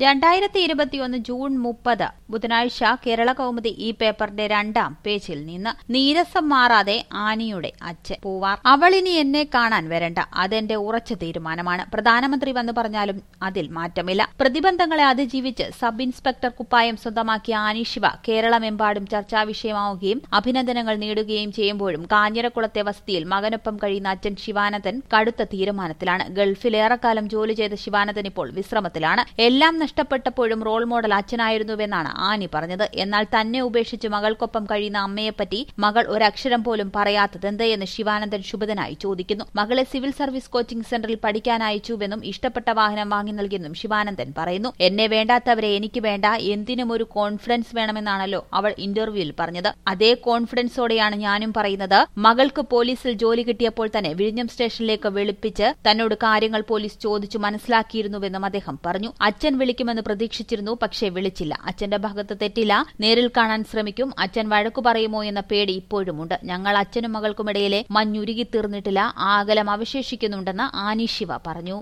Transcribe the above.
രണ്ടായിരത്തി ഇരുപത്തിയൊന്ന് ജൂൺ മുപ്പത് ബുധനാഴ്ച കേരള കൗമുദി ഈ പേപ്പറിന്റെ രണ്ടാം പേജിൽ നിന്ന് നീരസം മാറാതെ ആനിയുടെ അച്ഛൻ പൂവാർ അവളിനി എന്നെ കാണാൻ വരണ്ട അതെന്റെ ഉറച്ച തീരുമാനമാണ് പ്രധാനമന്ത്രി വന്ന് പറഞ്ഞാലും അതിൽ മാറ്റമില്ല പ്രതിബന്ധങ്ങളെ അതിജീവിച്ച് സബ് ഇൻസ്പെക്ടർ കുപ്പായം സ്വന്തമാക്കിയ ആനി ശിവ കേരളമെമ്പാടും ചർച്ചാ വിഷയമാവുകയും അഭിനന്ദനങ്ങൾ നേടുകയും ചെയ്യുമ്പോഴും കാഞ്ഞിരക്കുളത്തെ വസതിയിൽ മകനൊപ്പം കഴിയുന്ന അച്ഛൻ ശിവാനന്ദൻ കടുത്ത തീരുമാനത്തിലാണ് ഗൾഫിലേറെക്കാലം ജോലി ചെയ്ത ശിവാനന്ദൻ ഇപ്പോൾ വിശ്രമത്തിലാണ് എല്ലാം നഷ്ടപ്പെട്ടപ്പോഴും റോൾ മോഡൽ അച്ഛനായിരുന്നുവെന്നാണ് ആനി പറഞ്ഞത് എന്നാൽ തന്നെ ഉപേക്ഷിച്ച് മകൾക്കൊപ്പം കഴിയുന്ന അമ്മയെപ്പറ്റി മകൾ ഒരക്ഷരം പോലും പറയാത്തതെന്തെന്ന് ശിവാനന്ദൻ ശുഭതനായി ചോദിക്കുന്നു മകളെ സിവിൽ സർവീസ് കോച്ചിംഗ് സെന്ററിൽ പഠിക്കാൻ അയച്ചുവെന്നും ഇഷ്ടപ്പെട്ട വാഹനം വാങ്ങി നൽകിയെന്നും ശിവാനന്ദൻ പറയുന്നു എന്നെ വേണ്ടാത്തവരെ എനിക്ക് വേണ്ട എന്തിനും ഒരു കോൺഫിഡൻസ് വേണമെന്നാണല്ലോ അവൾ ഇന്റർവ്യൂവിൽ പറഞ്ഞത് അതേ കോൺഫിഡൻസോടെയാണ് ഞാനും പറയുന്നത് മകൾക്ക് പോലീസിൽ ജോലി കിട്ടിയപ്പോൾ തന്നെ വിഴിഞ്ഞം സ്റ്റേഷനിലേക്ക് വിളിപ്പിച്ച് തന്നോട് കാര്യങ്ങൾ പോലീസ് ചോദിച്ചു മനസ്സിലാക്കിയിരുന്നുവെന്നും അദ്ദേഹം പറഞ്ഞു അച്ഛൻ വിളിക്കുമെന്ന് പ്രതീക്ഷിച്ചിരുന്നു പക്ഷേ വിളിച്ചില്ല അച്ഛന്റെ ഭാഗത്ത് തെറ്റില്ല നേരിൽ കാണാൻ ശ്രമിക്കും അച്ഛൻ വഴക്കു പറയുമോ എന്ന പേടി ഇപ്പോഴുമുണ്ട് ഞങ്ങൾ അച്ഛനും മകൾക്കുമിടയിലെ മഞ്ഞുരുകി തീർന്നിട്ടില്ല ആ അകലം അവശേഷിക്കുന്നുണ്ടെന്ന് ആനി ശിവ പറഞ്ഞു